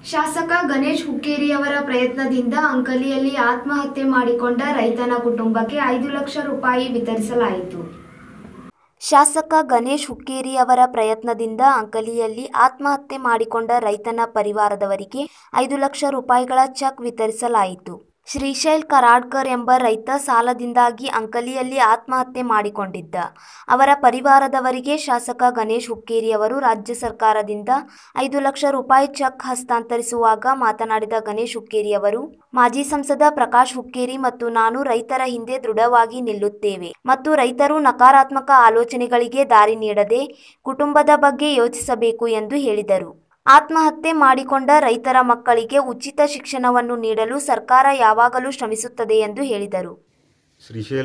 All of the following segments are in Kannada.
ಶಾಸಕ ಗಣೇಶ್ ಹುಕ್ಕೇರಿಯವರ ಪ್ರಯತ್ನದಿಂದ ಅಂಕಲಿಯಲ್ಲಿ ಆತ್ಮಹತ್ಯೆ ಮಾಡಿಕೊಂಡ ರೈತನ ಕುಟುಂಬಕ್ಕೆ ಐದು ಲಕ್ಷ ರೂಪಾಯಿ ವಿತರಿಸಲಾಯಿತು ಶಾಸಕ ಗಣೇಶ್ ಹುಕ್ಕೇರಿ ಅವರ ಪ್ರಯತ್ನದಿಂದ ಅಂಕಲಿಯಲ್ಲಿ ಆತ್ಮಹತ್ಯೆ ಮಾಡಿಕೊಂಡ ರೈತನ ಪರಿವಾರದವರಿಗೆ ಐದು ಲಕ್ಷ ರೂಪಾಯಿಗಳ ಚೆಕ್ ವಿತರಿಸಲಾಯಿತು ಶ್ರೀಶೈಲ್ ಕರಾಡ್ಕರ್ ಎಂಬ ರೈತ ಸಾಲದಿಂದಾಗಿ ಅಂಕಲಿಯಲ್ಲಿ ಆತ್ಮಹತ್ಯೆ ಮಾಡಿಕೊಂಡಿದ್ದ ಅವರ ಪರಿವಾರದವರಿಗೆ ಶಾಸಕ ಗಣೇಶ್ ಹುಕ್ಕೇರಿ ಅವರು ರಾಜ್ಯ ಸರ್ಕಾರದಿಂದ ಐದು ಲಕ್ಷ ರೂಪಾಯಿ ಚೆಕ್ ಹಸ್ತಾಂತರಿಸುವಾಗ ಮಾತನಾಡಿದ ಗಣೇಶ್ ಹುಕ್ಕೇರಿ ಅವರು ಮಾಜಿ ಸಂಸದ ಪ್ರಕಾಶ್ ಹುಕ್ಕೇರಿ ಮತ್ತು ನಾನು ರೈತರ ಹಿಂದೆ ದೃಢವಾಗಿ ನಿಲ್ಲುತ್ತೇವೆ ಮತ್ತು ರೈತರು ನಕಾರಾತ್ಮಕ ಆಲೋಚನೆಗಳಿಗೆ ದಾರಿ ನೀಡದೆ ಕುಟುಂಬದ ಬಗ್ಗೆ ಯೋಚಿಸಬೇಕು ಎಂದು ಹೇಳಿದರು ಆತ್ಮಹತ್ಯೆ ಮಾಡಿಕೊಂಡ ರೈತರ ಮಕ್ಕಳಿಗೆ ಉಚಿತ ಶಿಕ್ಷಣವನ್ನು ನೀಡಲು ಸರ್ಕಾರ ಯಾವಾಗಲೂ ಶ್ರಮಿಸುತ್ತದೆ ಎಂದು ಹೇಳಿದರು ಶ್ರೀಶೈಲ್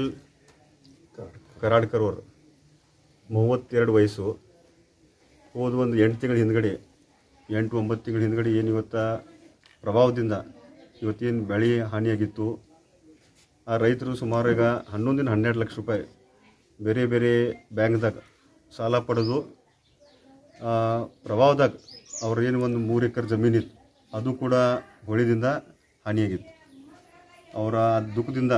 ಕರಾಡ್ಕರ್ ಅವರು ಮೂವತ್ತೆರಡು ವಯಸ್ಸು ಹೋದ ಒಂದು ಎಂಟು ತಿಂಗಳ ಹಿಂದ್ಗಡೆ ಎಂಟು ಒಂಬತ್ತು ತಿಂಗಳ ಹಿಂದ್ಗಡೆ ಏನು ಇವತ್ತು ಪ್ರಭಾವದಿಂದ ಇವತ್ತೇನು ಬೆಳೆ ಹಾನಿಯಾಗಿತ್ತು ಆ ರೈತರು ಸುಮಾರು ಈಗ ಹನ್ನೊಂದಿನ ಹನ್ನೆರಡು ಲಕ್ಷ ರೂಪಾಯಿ ಬೇರೆ ಬೇರೆ ಬ್ಯಾಂಕ್ದಾಗ ಸಾಲ ಪಡೆದು ಆ, ಪ್ರಭಾವದಾಗ ಅವ್ರ ಏನು ಒಂದು ಮೂರು ಎಕರೆ ಜಮೀನಿತ್ತು ಅದು ಕೂಡ ಹೊಳಿದಿಂದ ಹಾನಿಯಾಗಿತ್ತು ಅವರ ದುಃಖದಿಂದ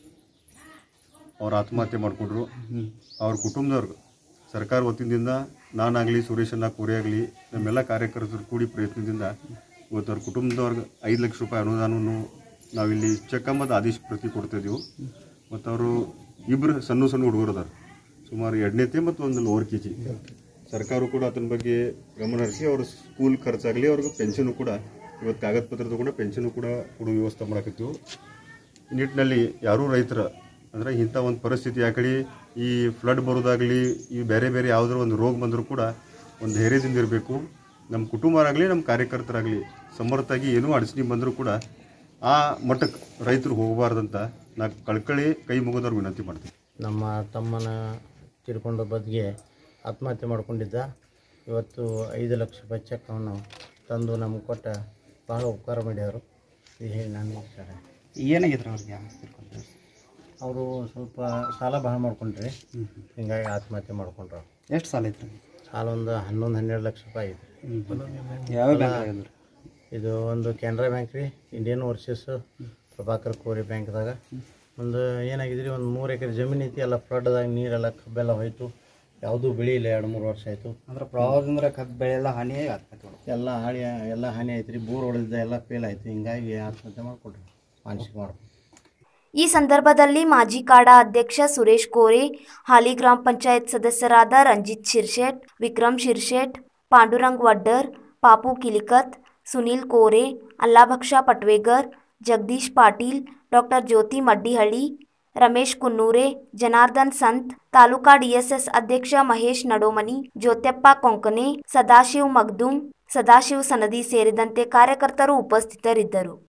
ಅವ್ರು ಆತ್ಮಹತ್ಯೆ ಮಾಡಿಕೊಂಡ್ರು ಅವ್ರ ಕುಟುಂಬದವ್ರು ಸರ್ಕಾರ ವತಿಯಿಂದ ನಾನಾಗಲಿ ಸುರೇಶಣ್ಣ ಕೋರಿ ಆಗಲಿ ನಮ್ಮೆಲ್ಲ ಕಾರ್ಯಕರ್ತರು ಕೂಡಿ ಪ್ರಯತ್ನದಿಂದ ಇವತ್ತು ಅವ್ರ ಕುಟುಂಬದವ್ರಿಗೆ ಐದು ಲಕ್ಷ ರೂಪಾಯಿ ಅನುದಾನವನ್ನು ನಾವಿಲ್ಲಿ ಚೆಕ್ ಅಂಬದು ಆದೇಶ ಪ್ರತಿ ಕೊಡ್ತಾಯಿದ್ದೀವಿ ಮತ್ತು ಅವರು ಇಬ್ಬರು ಸಣ್ಣ ಸಣ್ಣ ಹುಡುಗರು ಅದಾರ ಸುಮಾರು ಎರಡನೇತೆ ಮತ್ತು ಒಂದು ಲೋವರ್ ಕೆ ಜಿ ಸರ್ಕಾರ ಕೂಡ ಅದನ್ನ ಬಗ್ಗೆ ಗಮನ ಹರಿಸಿ ಅವ್ರ ಸ್ಕೂಲ್ ಖರ್ಚಾಗಲಿ ಅವ್ರಿಗೆ ಪೆನ್ಷನು ಕೂಡ ಇವತ್ತು ಕಾಗದ ಪತ್ರದ ಕೂಡ ಪೆನ್ಷನು ಕೂಡ ಕೊಡೋ ವ್ಯವಸ್ಥೆ ಮಾಡಕತ್ತೀವಿ ಈ ನಿಟ್ಟಿನಲ್ಲಿ ಯಾರೂ ರೈತರ ಅಂದರೆ ಇಂಥ ಒಂದು ಪರಿಸ್ಥಿತಿ ಆ ಕಡೆ ಈ ಫ್ಲಡ್ ಬರೋದಾಗಲಿ ಈ ಬೇರೆ ಬೇರೆ ಯಾವುದಾದ್ರು ಒಂದು ರೋಗ ಬಂದರೂ ಕೂಡ ಒಂದು ಧೈರ್ಯದಿಂದ ಇರಬೇಕು ನಮ್ಮ ಕುಟುಂಬರಾಗಲಿ ನಮ್ಮ ಕಾರ್ಯಕರ್ತರಾಗಲಿ ಸಮರ್ಥಾಗಿ ಏನೂ ಅಡಚಣೆ ಬಂದರೂ ಕೂಡ ಆ ಮಟ್ಟಕ್ಕೆ ರೈತರು ಹೋಗಬಾರ್ದಂತ ನಾ ಕಳ್ಕಳಿ ಕೈ ಮುಗಿದವ್ರು ವಿನಂತಿ ಮಾಡ್ತೀನಿ ನಮ್ಮ ತಮ್ಮನ ತೀರ್ಕೊಂಡ ಬದಿಗೆ ಆತ್ಮಹತ್ಯೆ ಮಾಡ್ಕೊಂಡಿದ್ದ ಇವತ್ತು ಐದು ಲಕ್ಷ ರೂಪಾಯಿ ಚೆಕ್ಕನ್ನು ತಂದು ನಮಗೆ ಕೊಟ್ಟ ಭಾಳ ಉಪಕಾರ ಮಾಡ್ಯಾರು ಇದು ಹೇಳಿ ನಾನು ಇಷ್ಟ ಏನಾಗಿದ್ರು ಅವ್ರಿಗೆ ತಿಳ್ಕೊಂಡ್ರೆ ಅವರು ಸ್ವಲ್ಪ ಸಾಲ ಭಾಳ ಮಾಡ್ಕೊಂಡ್ರಿ ಹಿಂಗಾಗಿ ಆತ್ಮಹತ್ಯೆ ಮಾಡ್ಕೊಂಡ್ರು ಎಷ್ಟು ಸಾಲ ಐತ್ರಿ ಸಾಲ ಒಂದು ಹನ್ನೊಂದು ಹನ್ನೆರಡು ಲಕ್ಷ ರೂಪಾಯಿ ಐತೆ ಯಾವ ಬ್ಯಾಂಕ್ ಆಗಿದ್ರು ಇದು ಒಂದು ಕೆನರಾ ಬ್ಯಾಂಕ್ ರೀ ಇಂಡಿಯನ್ ಓವರ್ಸೀಸ್ ಪ್ರಭಾಕರ್ ಕೋರಿ ಬ್ಯಾಂಕ್ದಾಗ ಒಂದು ಏನಾಗಿದ್ರಿ ಒಂದು ಮೂರು ಎಕರೆ ಜಮೀನು ಐತಿ ಎಲ್ಲ ಫ್ಲಡ್ದಾಗ ನೀರೆಲ್ಲ ಕಬ್ಬೆಲ್ಲ ಹೋಯ್ತು ಯಾವುದೂ ಬೆಳೆಯಿಲ್ಲ ಎರಡು ಮೂರು ವರ್ಷ ಆಯಿತು ಅಂದ್ರೆ ಪ್ರವಾಹದಿಂದ ಕಬ್ಬು ಬೆಳೆ ಎಲ್ಲ ಹಾನಿ ಆತ್ಮಹತ್ಯೆ ಮಾಡ್ಕೊಂಡ್ರು. ಎಲ್ಲ ಹಾಳಿ ಎಲ್ಲ ಹಾನಿ ಆಯ್ತು ರೀ ಬೋರ್ ಹೊಡೆದಿದ್ದ ಎಲ್ಲ ಫೇಲ್ ಆಯಿತು ಹಿಂಗಾಗಿ ಆತ್ಮಹತ್ಯೆ ಮಾಡಿಕೊಟ್ರಿ ಮಾನಸಿಕ ಮಾಡ್ಕೊಂಡು ಈ ಸಂದರ್ಭದಲ್ಲಿ ಮಾಜಿ ಕಾಡಾ ಅಧ್ಯಕ್ಷ ಸುರೇಶ್ ಕೋರೆ ಹಾಲಿ ಗ್ರಾಮ ಪಂಚಾಯತ್ ಸದಸ್ಯರಾದ ರಂಜಿತ್ ಶಿರ್ಶೆಟ್ ವಿಕ್ರಮ್ ಶಿರ್ಶೆಟ್ ಪಾಂಡುರಂಗ್ ವಡ್ಡರ್ ಪಾಪು ಕಿಲಿಕತ್ ಸುನೀಲ್ ಕೋರೆ ಅಲ್ಲಾಭಕ್ಷ ಪಟ್ವೇಗರ್ ಜಗದೀಶ್ ಪಾಟೀಲ್ ಡಾಕ್ಟರ್ ಜ್ಯೋತಿ ಮಡ್ಡಿಹಳ್ಳಿ ರಮೇಶ್ ಕುನ್ನೂರೆ ಜನಾರ್ದನ್ ಸಂತ್ ತಾಲೂಕಾ ಡಿಎಸ್ಎಸ್ ಅಧ್ಯಕ್ಷ ಮಹೇಶ್ ನಡೋಮನಿ ಜ್ಯೋತ್ಯಪ್ಪ ಕೊಂಕನೆ ಸದಾಶಿವ್ ಮಗ್ದುಮ್ ಸದಾಶಿವ್ ಸನದಿ ಸೇರಿದಂತೆ ಕಾರ್ಯಕರ್ತರು ಉಪಸ್ಥಿತರಿದ್ದರು